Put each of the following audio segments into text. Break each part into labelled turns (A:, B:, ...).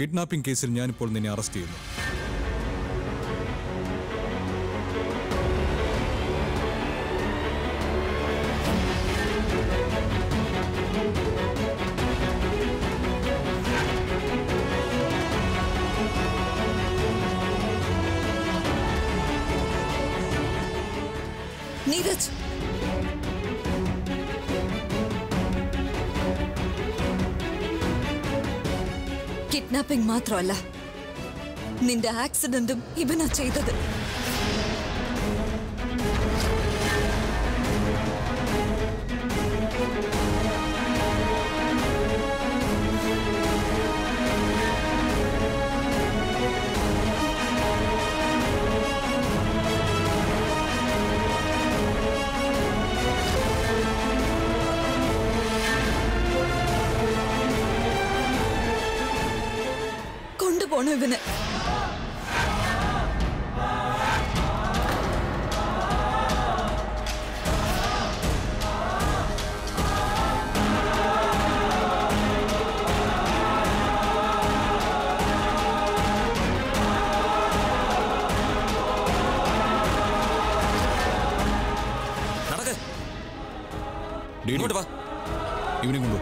A: Kidnapping കേസിൽ ഞാനിപ്പോൾ നിന്നെ അറസ്റ്റ് ചെയ്യുന്നു
B: നീരജ് കിഡ്നാപ്പിംഗ് മാത്രമല്ല നിന്റെ ആക്സിഡന്റും ഇവനാ ചെയ്തത് കൊണ്ടുപോണു ഇവന്
C: നടക്ക്
A: ഡി ഡി,
C: ഇങ്ങോട്ട് വാ
A: ഇവനെ കൊണ്ടു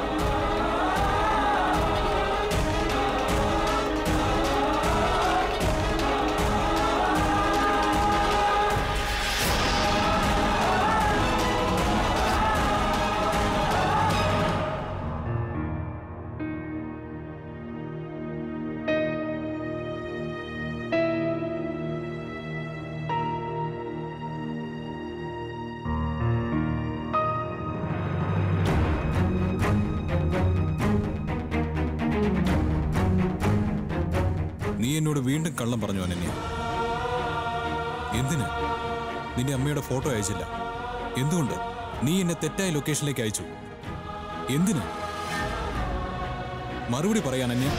A: നീ എന്നോട് വീണ്ടും കള്ളം പറഞ്ഞു അനന്യ എന്തിന് നിന്റെ അമ്മയുടെ ഫോട്ടോ അയച്ചില്ല എന്തുകൊണ്ട് നീ എന്നെ തെറ്റായ ലൊക്കേഷനിലേക്ക് അയച്ചു എന്തിന് മറുപടി പറയാൻ അന്യ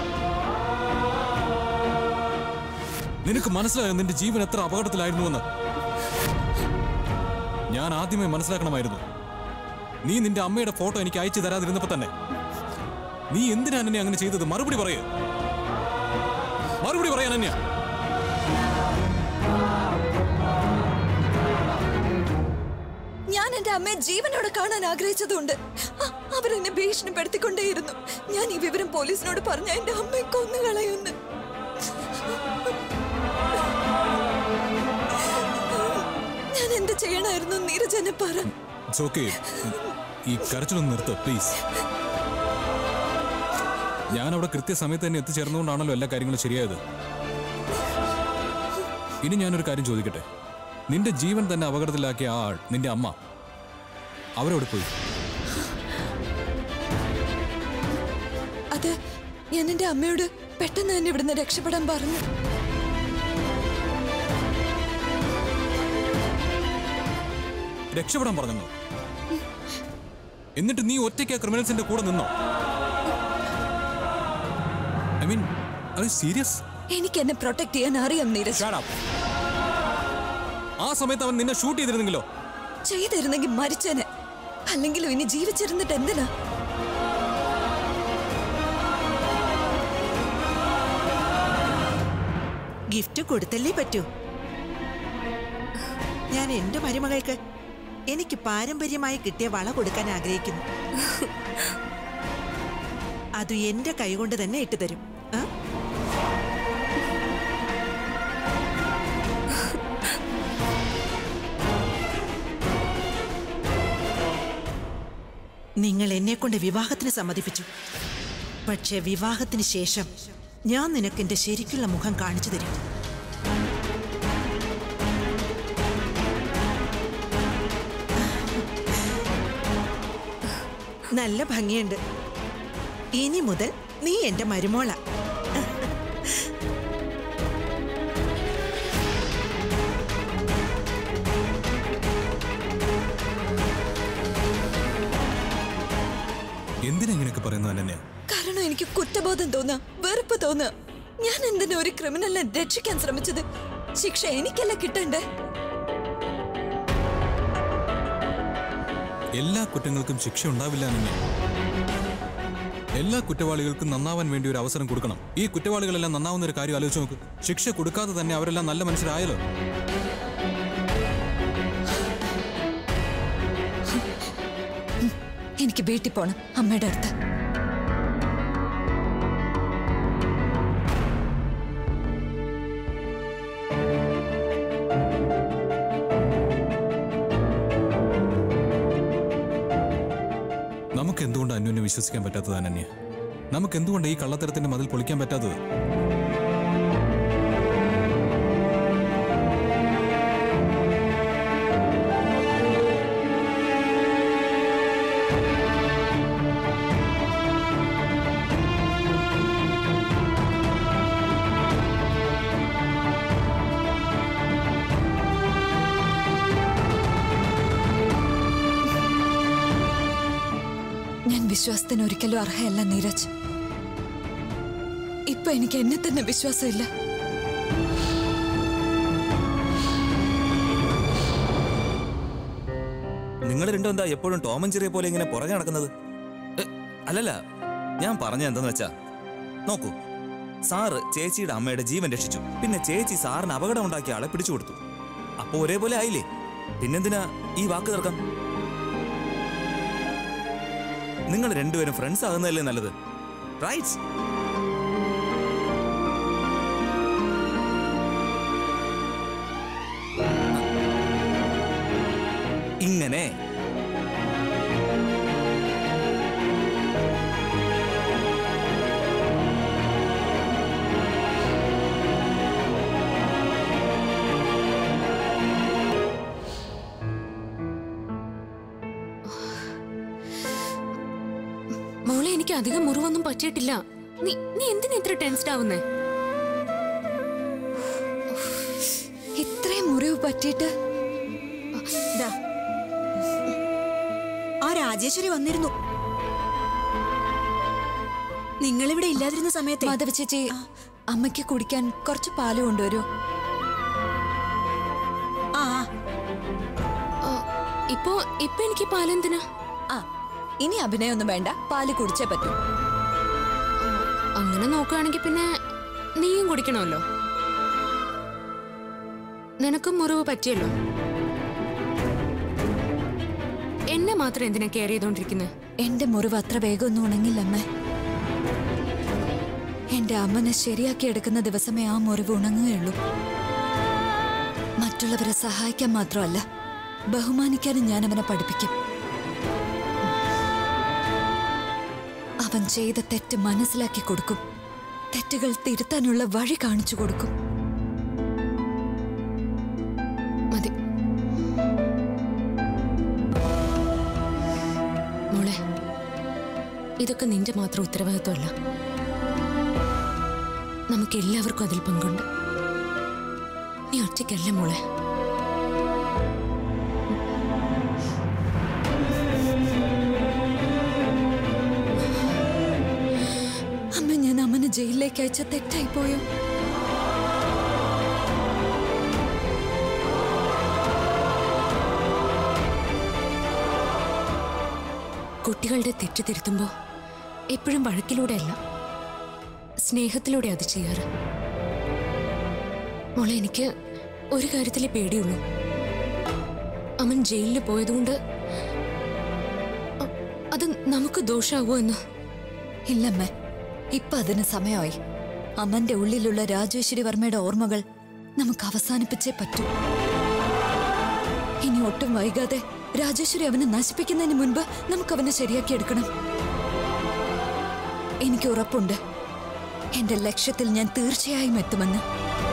A: നിനക്ക് മനസ്സിലായോ നിന്റെ ജീവൻ എത്ര അപകടത്തിലായിരുന്നുവെന്ന് ഞാൻ ആദ്യമേ മനസ്സിലാക്കണമായിരുന്നു നീ നിന്റെ അമ്മയുടെ ഫോട്ടോ എനിക്ക് അയച്ചു തരാതിരുന്നപ്പോ തന്നെ നീ എന്തിനാ എന്നെ അങ്ങനെ ചെയ്തത് മറുപടി പറയേ മറുപടി പറയാൻ അന്യ
B: ഞാൻ എന്റെ അമ്മയെ ജീവനോടെ കാണാൻ ആഗ്രഹിച്ചതുകൊണ്ട് അ- അവരെന്നെ ഭീഷണിപ്പെടുത്തിക്കൊണ്ടേയിരുന്നു ഞാൻ ഈ വിവരം പോലീസിനോട് പറഞ്ഞ എന്റെ അമ്മയെ കൊന്നുകളയുന്നു ഞാൻ എന്ത് ചെയ്യണമായിരുന്നു നീരജനെ പറ
A: ഇറ്റ്സ് ഓക്കെ ഈ കരച്ചിലൊന്ന് നിർത്ത് പ്ലീസ് ഞാൻ അവിടെ കൃത്യസമയത്ത് തന്നെ എത്തിച്ചേർന്നുകൊണ്ടാണല്ലോ എല്ലാ കാര്യങ്ങളും ശരിയായത് ഇനി ഞാനൊരു കാര്യം ചോദിക്കട്ടെ നിന്റെ ജീവൻ തന്നെ അപകടത്തിലാക്കിയ ആ ആൾ നിന്റെ അമ്മ അവരോട് പോയി
B: അത് ഞാൻ എന്റെ അമ്മയോട് പെട്ടെന്ന് തന്നെ ഇവിടുന്ന് രക്ഷപ്പെടാൻ പറഞ്ഞു
A: രക്ഷപ്പെടാൻ പറഞ്ഞു എന്നിട്ട് നീ ഒറ്റയ്ക്ക് ആ ക്രിമിനൽസിന്റെ കൂടെ നിന്നോ ഐ മീൻ അത് സീരിയസ്
B: എനിക്ക് എന്നെ പ്രൊട്ടക്ട് ചെയ്യാൻ അറിയാം നീരജ്
A: ആ സമയത്ത് അവൻ നിന്നെ ഷൂട്ട് ചെയ്തിരുന്നെങ്കിലോ
B: ചെയ്തിരുന്നെങ്കിൽ മരിച്ചേനെ അല്ലെങ്കിലും ഇനി ജീവിച്ചിരുന്നിട്ട് എന്തിനാ
D: ഗിഫ്റ്റ് കൊടുത്തല്ലേ പറ്റൂ ഞാൻ എന്റെ മരുമകൾക്ക് എനിക്ക് പാരമ്പര്യമായി കിട്ടിയ വള കൊടുക്കാൻ ആഗ്രഹിക്കുന്നു അത് എന്റെ കൈകൊണ്ട് തന്നെ ഇട്ടുതരും ആ? നിങ്ങൾ എന്നെ കൊണ്ട് വിവാഹത്തിന് സമ്മതിപ്പിച്ചു പക്ഷേ വിവാഹത്തിന് ശേഷം ഞാൻ നിനക്ക് എന്റെ ശരിക്കുള്ള മുഖം കാണിച്ചു തരും നല്ല ഭംഗിയുണ്ട് ഇനി മുതൽ നീ എന്റെ മരുമോള
A: എന്തിനാ ഇങ്ങനെയൊക്കെ പറയുന്നത് അനന്യ
B: കാരണം എനിക്ക് കുറ്റബോധം തോന്നുക വെറുപ്പ് തോന്നുക ഞാൻ എന്തിനാ ഒരു ക്രിമിനലിനെ രക്ഷിക്കാൻ ശ്രമിച്ചത് ശിക്ഷ എനിക്കല്ല കിട്ടണ്ടേ
A: എല്ലാ കുറ്റങ്ങൾക്കും ശിക്ഷ ഉണ്ടാവില്ല അനന്യ എല്ലാ കുറ്റവാളികൾക്കും നന്നാവാൻ വേണ്ടി ഒരു അവസരം കൊടുക്കണം ഈ കുറ്റവാളികളെല്ലാം നന്നാവുന്ന ഒരു കാര്യം ആലോചിച്ച് നോക്ക് ശിക്ഷ കൊടുക്കാതെ തന്നെ അവരെല്ലാം നല്ല മനുഷ്യരായല്ലോ
B: എനിക്ക് വീട്ടിൽ പോണം അമ്മയുടെ അടുത്ത്
A: നമുക്ക് എന്തുകൊണ്ട് അന്യോന്യം വിശ്വസിക്കാൻ പറ്റാത്തത് അനന്യ നമുക്ക് എന്തുകൊണ്ട് ഈ കള്ളത്തരത്തിന്റെ മതിൽ പൊളിക്കാൻ പറ്റാത്തത്
B: ഞാൻ വിശ്വാസത്തിന് ഒരിക്കലും അർഹയല്ല നീരജ് ഇപ്പൊ എനിക്ക് എന്നെ തന്നെ വിശ്വാസമില്ല
C: നിങ്ങൾ രണ്ടും എന്താ എപ്പോഴും ടോമൻ ചെറിയ പോലെ ഇങ്ങനെ പുറകെ നടക്കുന്നത് എ, അല്ലല്ല ഞാൻ പറഞ്ഞ എന്താന്ന് വെച്ചാ നോക്കൂ സാറ് ചേച്ചിയുടെ അമ്മയുടെ ജീവൻ രക്ഷിച്ചു പിന്നെ ചേച്ചി സാറിന് അപകടം ഉണ്ടാക്കിയ ആളെ പിടിച്ചു കൊടുത്തു അപ്പൊ ഒരേപോലെ ആയില്ലേ പിന്നെന്തിനാ ഈ വാക്ക് തർക്കം നിങ്ങൾ രണ്ടുപേരും ഫ്രണ്ട്സ് ആകുന്നതല്ലേ നല്ലത് റൈറ്റ് ഇങ്ങനെ
E: മോളെ എനിക്ക് അധികം മുറിവൊന്നും പറ്റിയിട്ടില്ല നീ നീ എന്തിനാ ഇത്ര ടെൻസ്ഡ് ആവുന്നേ
B: ഇത്രയും മുറിവ് പറ്റിയിട്ട്
F: ദാ. ആ രാജേശ്വരി വന്നിരുന്നു നിങ്ങളിവിടെ ഇല്ലാതിരുന്ന സമയത്ത്
B: മാധവ ചേച്ചി അമ്മയ്ക്ക് കുടിക്കാൻ കുറച്ച് പാല് കൊണ്ടുവരൂ
F: ആ
E: ആ, ഇപ്പോ ഇപ്പൊ എനിക്ക് പാലെന്തിനാ
B: ആ ഇനി അഭിനയൊന്നും വേണ്ട പാല് കുടിച്ചേ പറ്റൂ
E: അങ്ങനെ നോക്കുകയാണെങ്കിൽ പിന്നെ നീയും കുടിക്കണമല്ലോ നിനക്കും മുറിവ് പറ്റിയല്ലോ എന്നെ മാത്രം എന്തിനാ കെയർ ചെയ്തോണ്ടിരിക്കുന്നത്
B: എന്റെ മുറിവ് അത്ര വേഗമൊന്നും ഉണങ്ങില്ല അമ്മ എന്റെ അമ്മനെ ശരിയാക്കി എടുക്കുന്ന ദിവസമേ ആ മുറിവ് ഉണങ്ങുകയുള്ളൂ മറ്റുള്ളവരെ സഹായിക്കാൻ മാത്രമല്ല ബഹുമാനിക്കാനും ഞാൻ അവനെ പഠിപ്പിക്കും അവൻ ചെയ്ത തെറ്റ് മനസ്സിലാക്കി കൊടുക്കും തെറ്റുകൾ തിരുത്താനുള്ള വഴി കാണിച്ചു കൊടുക്കും
E: മതി മോളെ ഇതൊക്കെ നിന്റെ മാത്രം ഉത്തരവാദിത്വമല്ല നമുക്ക് എല്ലാവർക്കും അതിൽ പങ്കുണ്ട് നീ ഒറ്റയ്ക്കല്ല മോളെ
B: അമ്മ ഞാൻ അമ്മനെ ജയിലിലേക്ക് അയച്ച തെറ്റായി പോയോ
E: കുട്ടികളുടെ തെറ്റ് തിരുത്തുമ്പോ എപ്പോഴും വഴക്കിലൂടെയല്ല സ്നേഹത്തിലൂടെ അത് ചെയ്യാറ് മോളെ എനിക്ക് ഒരു കാര്യത്തിലേ പേടിയുള്ളൂ അവൻ ജയിലിൽ പോയതുകൊണ്ട് അ- അത് നമുക്ക് ദോഷാവോ എന്ന്
B: ഇല്ലമ്മേ ഇപ്പൊ അതിന് സമയമായി അമ്മന്റെ ഉള്ളിലുള്ള രാജേശ്വരി വർമ്മയുടെ ഓർമ്മകൾ നമുക്ക് അവസാനിപ്പിച്ചേ പറ്റൂ ഇനി ഒട്ടും വൈകാതെ രാജേശ്വരി അവനെ നശിപ്പിക്കുന്നതിന് മുൻപ് നമുക്ക് അവനെ ശരിയാക്കി എടുക്കണം എനിക്ക് ഉറപ്പുണ്ട് എന്റെ ലക്ഷ്യത്തിൽ ഞാൻ തീർച്ചയായും എത്തുമെന്ന്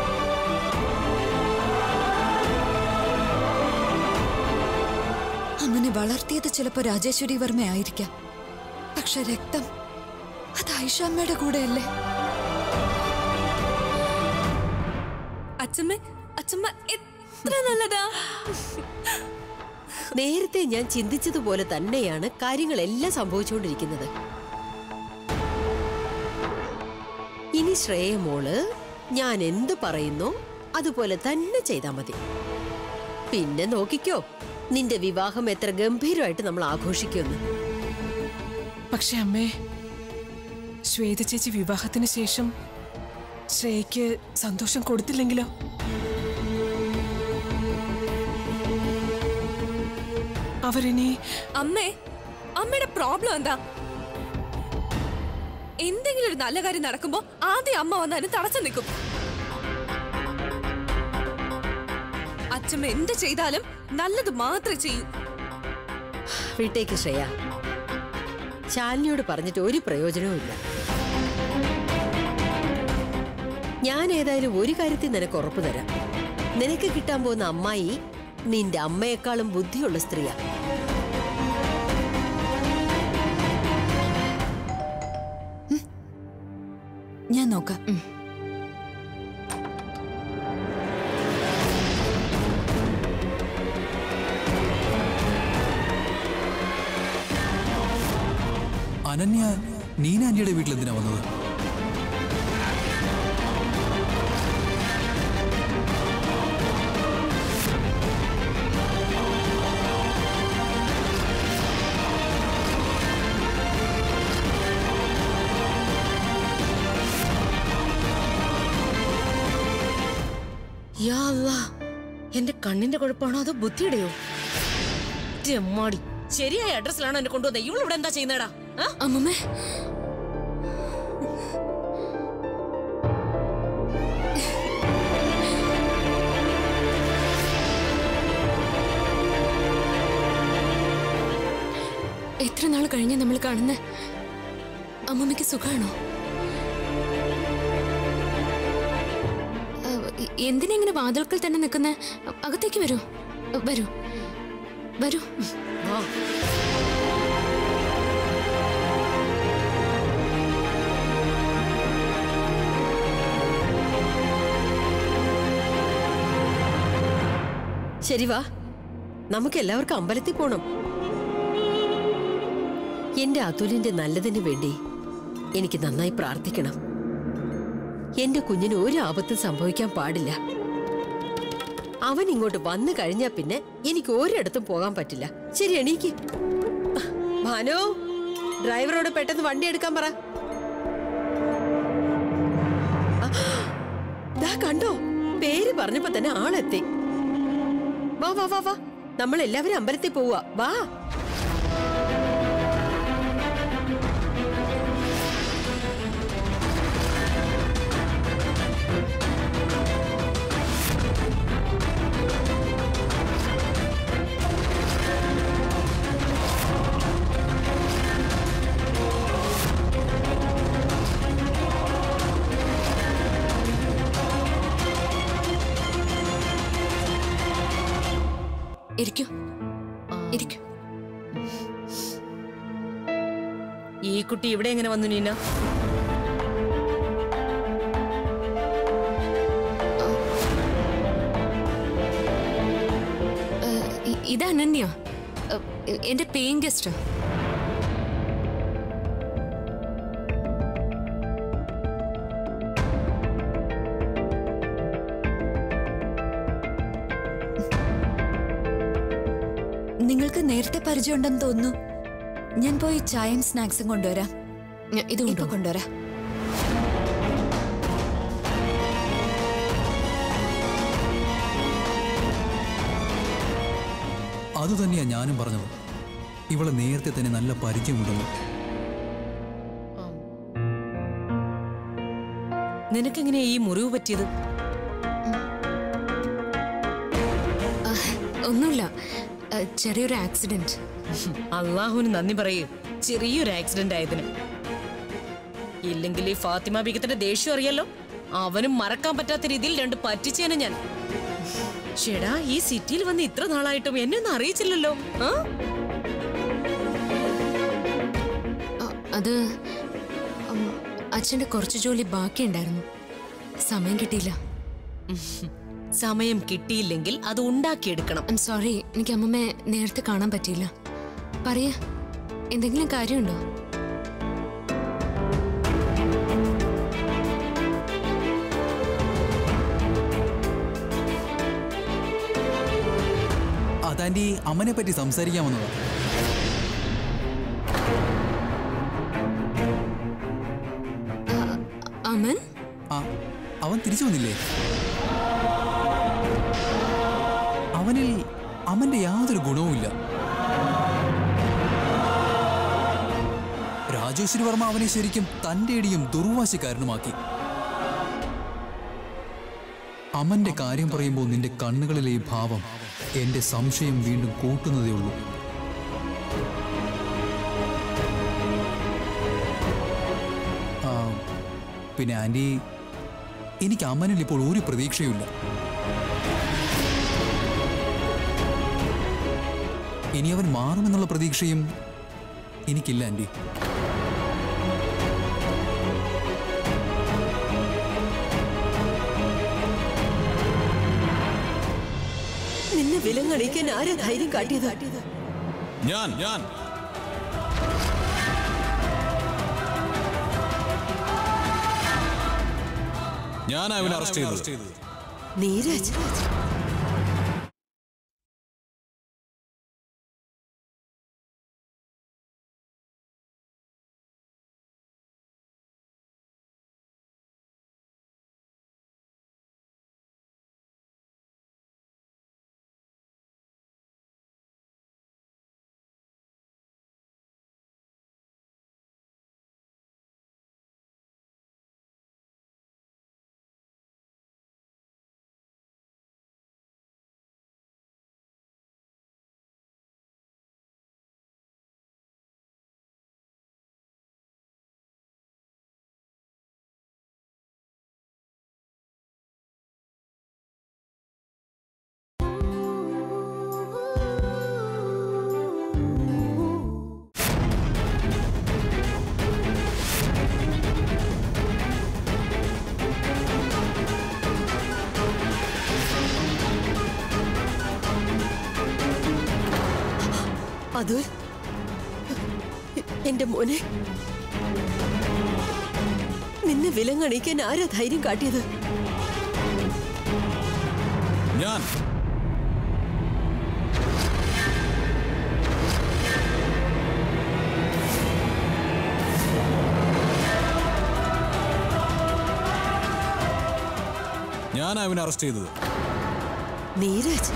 B: അമ്മനെ വളർത്തിയത് ചിലപ്പോ രാജേശ്വരി വർമ്മ ആയിരിക്കാം പക്ഷെ രക്തം അത് ഐഷാമ്മയുടെ കൂടെയല്ലേ
G: അച്ഛമ്മ അച്ഛമ്മ എത്ര നല്ലതാ
H: നേരത്തെ ഞാൻ ചിന്തിച്ചതുപോലെ തന്നെയാണ് കാര്യങ്ങളെല്ലാം സംഭവിച്ചുകൊണ്ടിരിക്കുന്നത് ഇനി ശ്രേയ മോള് ഞാൻ എന്ത് പറയുന്നോ അതുപോലെ തന്നെ ചെയ്താൽ മതി പിന്നെ നോക്കിക്കോ നിന്റെ വിവാഹം എത്ര ഗംഭീരമായിട്ട് നമ്മൾ ആഘോഷിക്കുമെന്ന്
I: പക്ഷെ അമ്മേ ശ്വേത ചേച്ചി വിവാഹത്തിന് ശേഷം ശ്രേയയ്ക്ക് സന്തോഷം കൊടുത്തില്ലെങ്കിലോ അവരിനി
G: അമ്മേ അമ്മയുടെ പ്രോബ്ലം എന്താ എന്തെങ്കിലും ഒരു നല്ല കാര്യം നടക്കുമ്പോ ആദ്യം അമ്മ വന്ന് അതിന് തടസ്സം നിൽക്കും അച്ഛമ്മ എന്ത് ചെയ്താലും നല്ലത് മാത്രമേ ചെയ്യൂ
H: വീട്ടേക്ക് ശ്രേയ ശാലിനിയോട് പറഞ്ഞിട്ട് ഒരു പ്രയോജനവും ഇല്ല ഞാൻ ഏതായാലും ഒരു കാര്യത്തിൽ നിനക്ക് ഉറപ്പു തരാം നിനക്ക് കിട്ടാൻ പോകുന്ന അമ്മായി നിന്റെ അമ്മയെക്കാളും ബുദ്ധിയുള്ള സ്ത്രീയാ
B: ഞാൻ നോക്കാം
A: അനന്യ നീന ആന്റിയുടെ വീട്ടിൽ എന്തിനാ വന്നത്
J: യാ അല്ലാ. എന്റെ കണ്ണിന്റെ കുഴപ്പമാണോ അതോ ബുദ്ധിയുടെയോ ചെമ്മാടി ശരിയായ അഡ്രസ്സിലാണോ എന്നെ കൊണ്ടുവന്നത് ഇവൾ ഇവിടെ എന്താ ചെയ്യുന്നേടാ ആ?
E: അമ്മമ്മേ എത്ര നാൾ കഴിഞ്ഞ നമ്മൾ കാണുന്ന അമ്മമ്മയ്ക്ക് സുഖാണോ എന്തിനാ ഇങ്ങനെ വാതിൽക്കൽ തന്നെ നിൽക്കുന്ന അകത്തേക്ക് വരൂ വരൂ വരൂ
J: ആ.
H: ശരി വാ നമുക്ക് എല്ലാവർക്കും അമ്പലത്തിൽ പോണം എന്റെ അതുലിന്റെ നല്ലതിന് വേണ്ടി എനിക്ക് നന്നായി പ്രാർത്ഥിക്കണം എന്റെ കുഞ്ഞിന് ഒരു ആപത്തും സംഭവിക്കാൻ പാടില്ല അവൻ ഇങ്ങോട്ട് വന്നു കഴിഞ്ഞാ പിന്നെ എനിക്ക് ഒരിടത്തും പോകാൻ പറ്റില്ല ശരി എണീക്ക് ഭാനു ഡ്രൈവറോട് പെട്ടെന്ന് വണ്ടി എടുക്കാൻ പറ ആ, ദാ കണ്ടോ പേര് പറഞ്ഞപ്പോ തന്നെ ആളെത്തി വാ വാ വാ വാ നമ്മൾ എല്ലാവരും അമ്പലത്തിൽ പോവാ വാ
E: ഇരിക്കൂ ഇരിക്കൂ
J: ഈ കുട്ടി ഇവിടെ എങ്ങനെ വന്നു നീന
E: ഏഹ്, ഇ- ഇത് അനന്യ ഏഹ്, എന്റെ പേയിങ് ഗസ്റ്റാ
B: നിങ്ങൾക്ക് നേരത്തെ പരിചയമുണ്ടെന്ന് തോന്നുന്നു ഞാൻ പോയി ചായയും സ്നാക്സും കൊണ്ടുവരാം
E: ഇത്
B: ഇപ്പൊ
E: കൊണ്ടുപോ.
B: കൊണ്ടുവരാം
A: അതുതന്നെയാ ഞാനും പറഞ്ഞത് ഇവളെ നേരത്തെ തന്നെ നല്ല പരിചയമുണ്ടെന്ന്
J: നിനക്കെങ്ങനെയാ ഈ മുറിവ് പറ്റിയത്
E: ഒന്നുമില്ല ഏഹ്, ചെറിയൊരു ആക്സിഡന്റ്
J: അള്ളാഹുവിന് നന്ദി പറയൂ ചെറിയൊരു ആക്സിഡന്റ് ആയതിന് ഇല്ലെങ്കിൽ ഈ ഫാത്തിമ ബീഗത്തിന്റെ ദേഷ്യം അറിയാലോ അവനും മറക്കാൻ പറ്റാത്ത രീതിയിൽ രണ്ട് പറ്റിച്ചേനെ ഞാൻ ഷെടാ ഈ സിറ്റിയിൽ വന്ന് ഇത്ര നാളായിട്ടും എന്നെ ഒന്നും അറിയിച്ചില്ലല്ലോ ആ?
E: അ- അത് ഉം, അച്ഛന്റെ കുറച്ച് ജോലി ബാക്കിയുണ്ടായിരുന്നു സമയം കിട്ടിയില്ല
J: സമയം കിട്ടിയില്ലെങ്കിൽ അത് ഉണ്ടാക്കിയെടുക്കണം
E: ഐം സോറി എനിക്ക് അമ്മമ്മയെ നേരത്തെ കാണാൻ പറ്റിയില്ല പറയാ എന്തെങ്കിലും കാര്യമുണ്ടോ
A: അതാൻറ്റി അമ്മനെ പറ്റി സംസാരിക്കാൻ വന്നതാ
E: അമൻ
K: ആ അവൻ തിരിച്ചു വന്നില്ലേ അവനിൽ അമന്റെ യാതൊരു ഗുണവുമില്ല രാജേശ്വരി വർമ്മ അവനെ ശരിക്കും തന്റെ ഇടിയും ദുർവാശിക്കാരനുമാക്കി അമന്റെ കാര്യം പറയുമ്പോൾ നിന്റെ കണ്ണുകളിലെ ഈ ഭാവം എന്റെ സംശയം വീണ്ടും കൂട്ടുന്നതേ ഉള്ളൂ ആ, പിന്നെ ആന്റി എനിക്ക് അമ്മനിൽ ഇപ്പോൾ ഒരു പ്രതീക്ഷയുമില്ല ഇനി അവൻ മാറുമെന്നുള്ള പ്രതീക്ഷയും എനിക്കില്ല ആന്റി
H: നിന്നെ വിലങ്ങണിക്കാൻ ആരാ ധൈര്യം കാട്ടിയത്
A: ഞാൻ ഞാൻ ഞാൻ അവനെ അറസ്റ്റ് ചെയ്തത്
H: നീരജ് അതുൽ എന്റെ മോനെ നിന്നെ വിലങ്ങണിക്കാൻ ആരാ ധൈര്യം കാട്ടിയത്
A: ഞാൻ ഞാൻ അവനെ അറസ്റ്റ് ചെയ്തത്
H: നീരജ്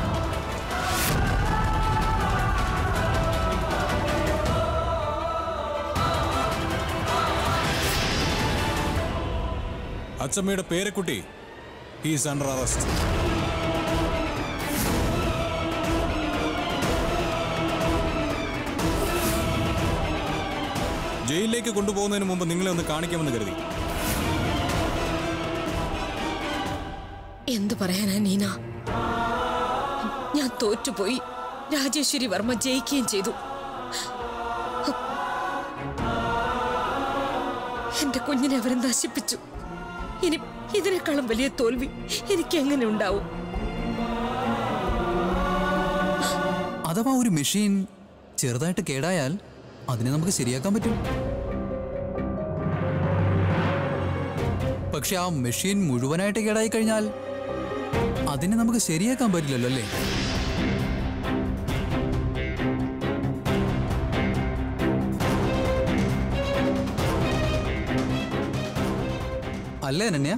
A: അച്ചമ്മയുടെ പേരക്കുട്ടി ഹീസ് അണ്ടർ അറസ്റ്റ് ജയിലിലേക്ക് കൊണ്ടുപോകുന്നതിന് മുമ്പ് നിങ്ങളെ ഒന്ന് കാണിക്കാമെന്ന് കരുതി
J: എന്തു പറയാനാ നീന ഞാൻ തോറ്റുപോയി രാജേശ്വരി വർമ്മ ജയിക്കുകയും ചെയ്തു എന്റെ കുഞ്ഞിനെ അവർ നശിപ്പിച്ചു ഇനി ഇതിനേക്കാളും വലിയ തോൽവി എനിക്ക് എങ്ങനെ ഉണ്ടാവും
K: അഥവാ ഒരു മെഷീൻ ചെറുതായിട്ട് കേടായാൽ അതിനെ നമുക്ക് ശരിയാക്കാൻ പറ്റും പക്ഷെ ആ മെഷീൻ മുഴുവനായിട്ട് കേടായി കഴിഞ്ഞാൽ അതിനെ നമുക്ക് ശരിയാക്കാൻ പറ്റില്ലല്ലോ അല്ലേ അല്ലേ അനന്യ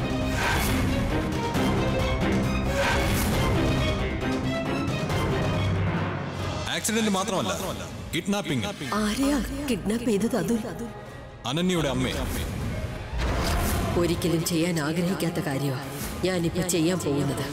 A: ആക്സിഡന്റ് മാത്രമല്ല കിഡ്നാപ്പിംഗ്
H: ആരെയാ കിഡ്നാപ്പ് ചെയ്തത് അതുൽ
A: അനന്യയുടെ അമ്മയെ
H: ഒരിക്കലും ചെയ്യാൻ ആഗ്രഹിക്കാത്ത കാര്യമാണ് ഞാനിപ്പോ ചെയ്യാൻ പോകുന്നത്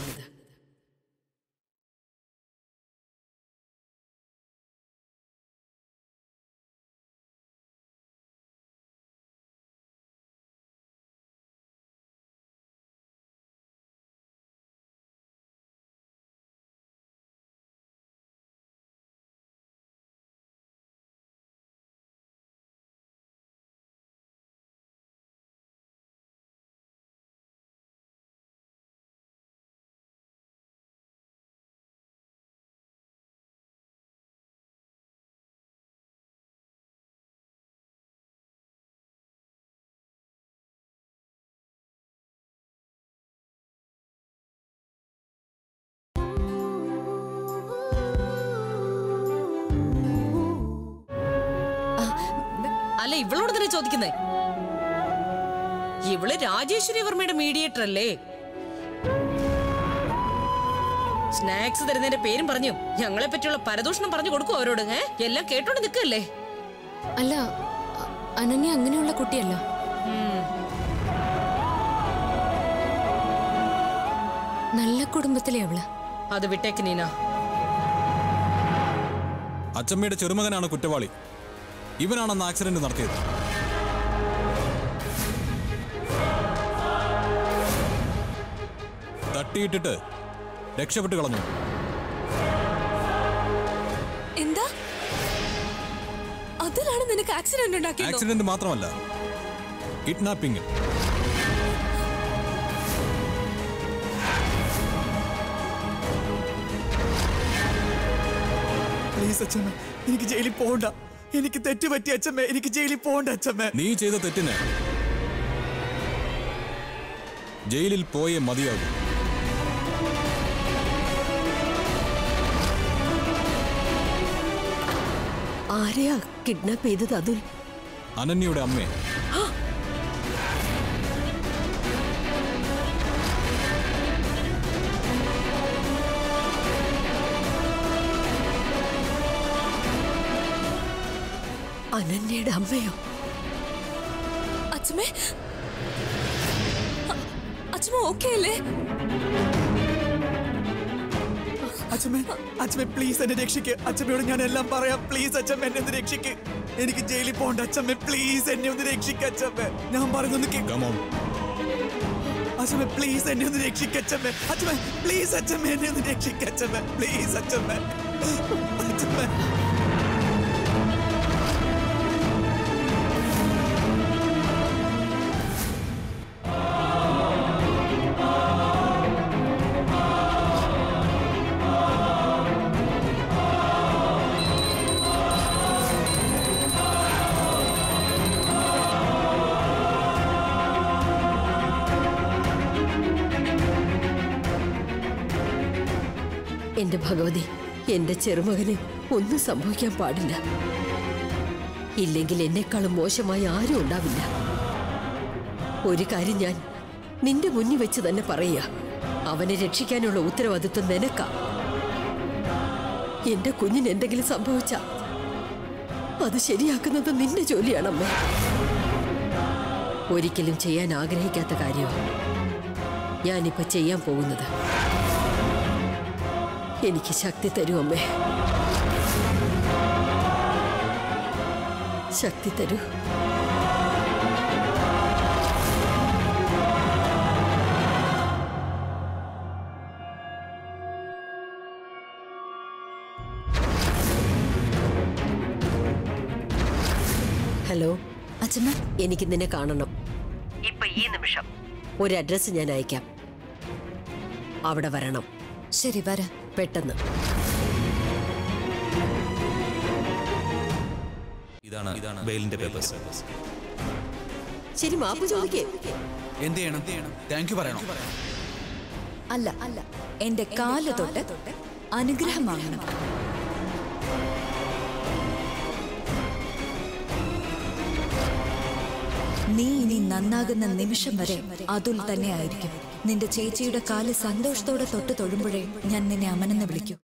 J: അല്ല ഇവളോട് തന്നെ ചോദിക്കുന്നേ ഇവള് രാജേശ്വരി വർമ്മയുടെ മീഡിയേറ്റർ അല്ലേ സ്നാക്സ് തരുന്നതിന്റെ പേരും പറഞ്ഞു ഞങ്ങളെ പറ്റിയുള്ള പരദൂഷണം പറഞ്ഞു കൊടുക്കും അവരോട് ഏ എല്ലാം കേട്ടോണ്ട് നിൽക്കല്ലേ
E: അല്ല അ- അനന്യ അങ്ങനെയുള്ള കുട്ടിയല്ല നല്ല കുടുംബത്തിലെ അവള്
J: അത് വിട്ടേക്ക് നീന
A: അച്ചമ്മയുടെ ചെറുമകനാണ് കുറ്റവാളി ഇവനാണ് അന്ന് ആക്സിഡന്റ് നടത്തിയത് തട്ടിയിട്ടിട്ട് രക്ഷപ്പെട്ട് കളഞ്ഞു
G: എന്താ അതിലാണ് നിനക്ക് ആക്സിഡന്റ് ഉണ്ടാക്കിയത്
A: ആക്സിഡന്റ് മാത്രമല്ല കിഡ്നാപ്പിംഗ്
L: പ്ലീസ് അച്ഛമ്മ എനിക്ക് ജയിലിൽ പോകണ്ട എനിക്ക് തെറ്റ് പറ്റി അച്ഛമ്മ എനിക്ക് ജയിലിൽ പോകണ്ട അച്ഛമ്മ
A: നീ ചെയ്ത തെറ്റിന് ജയിലിൽ പോയേ മതിയാകും
H: ആരെയാ കിഡ്നാപ്പ് ചെയ്തത് അതുൽ
A: അനന്യയുടെ അമ്മയെ
H: അനന്യയുടെ അമ്മയോ
G: അച്ഛമ്മേ അ- അച്ഛമ്മ ഓക്കെ അല്ലേ
L: അച്ഛമ്മ അച്ഛമ്മ പ്ലീസ് എന്നെ രക്ഷിക്ക് അച്ഛമ്മയോട് ഞാൻ എല്ലാം പറയാം പ്ലീസ് അച്ഛമ്മ എന്നെ ഒന്ന് രക്ഷിക്ക് എനിക്ക് ജയിലിൽ പോകണ്ട അച്ഛമ്മ പ്ലീസ് എന്നെ ഒന്ന് രക്ഷിക്ക് അച്ഛമ്മ ഞാൻ പറയുന്നൊന്ന് കേ-
A: കമോൺ
L: അച്ഛമ്മ പ്ലീസ് എന്നെ ഒന്ന് രക്ഷിക്ക് അച്ഛമ്മ അച്ഛമ്മ പ്ലീസ് അച്ഛമ്മ എന്നെ ഒന്ന് രക്ഷിക്ക് അച്ഛമ്മ പ്ലീസ് അച്ഛമ്മ അച്ഛമ്മ
H: എന്റെ ഭഗവതി എന്റെ ചെറുമകന് ഒന്നും സംഭവിക്കാൻ പാടില്ല ഇല്ലെങ്കിൽ എന്നെക്കാളും മോശമായി ആരും ഉണ്ടാവില്ല ഒരു കാര്യം ഞാൻ നിന്റെ മുന്നിൽ വെച്ച് തന്നെ പറയുക അവനെ രക്ഷിക്കാനുള്ള ഉത്തരവാദിത്വം നിനക്കാ എന്റെ കുഞ്ഞിന് എന്തെങ്കിലും സംഭവിച്ച അത് ശരിയാക്കുന്നത് നിന്റെ ജോലിയാണമ്മേ ഒരിക്കലും ചെയ്യാൻ ആഗ്രഹിക്കാത്ത കാര്യമാണ് ഞാനിപ്പോ ചെയ്യാൻ പോകുന്നത് എനിക്ക് ശക്തി തരൂ അമ്മേ ശക്തി തരൂ ഹലോ
F: അച്ഛമ്മ
H: എനിക്ക് നിന്നെ കാണണം ഇപ്പൊ ഈ നിമിഷം ഒരു അഡ്രസ് ഞാൻ അയക്കാം അവിടെ വരണം
F: ശരി വരാം
H: പെട്ടെന്ന്
C: ഇതാണ് ഇതാണ് ബെയിലിന്റെ പേപ്പേഴ്സ്
H: ശരി മാപ്പ് ചോദിക്കേ
L: എന്ത് ചെയ്യണം താങ്ക് യു പറയണോ
F: അല്ല അല്ല എന്റെ കാല് തൊട്ട് അനുഗ്രഹം വാങ്ങണം നീ ഇനി നന്നാകുന്ന നിമിഷം വരെ അതുൽ തന്നെ ആയിരിക്കും നിന്റെ ചേച്ചിയുടെ കാല് സന്തോഷത്തോടെ തൊട്ട് തൊഴുമ്പോഴേ ഞാൻ നിന്നെ അമനെന്ന് വിളിക്കൂ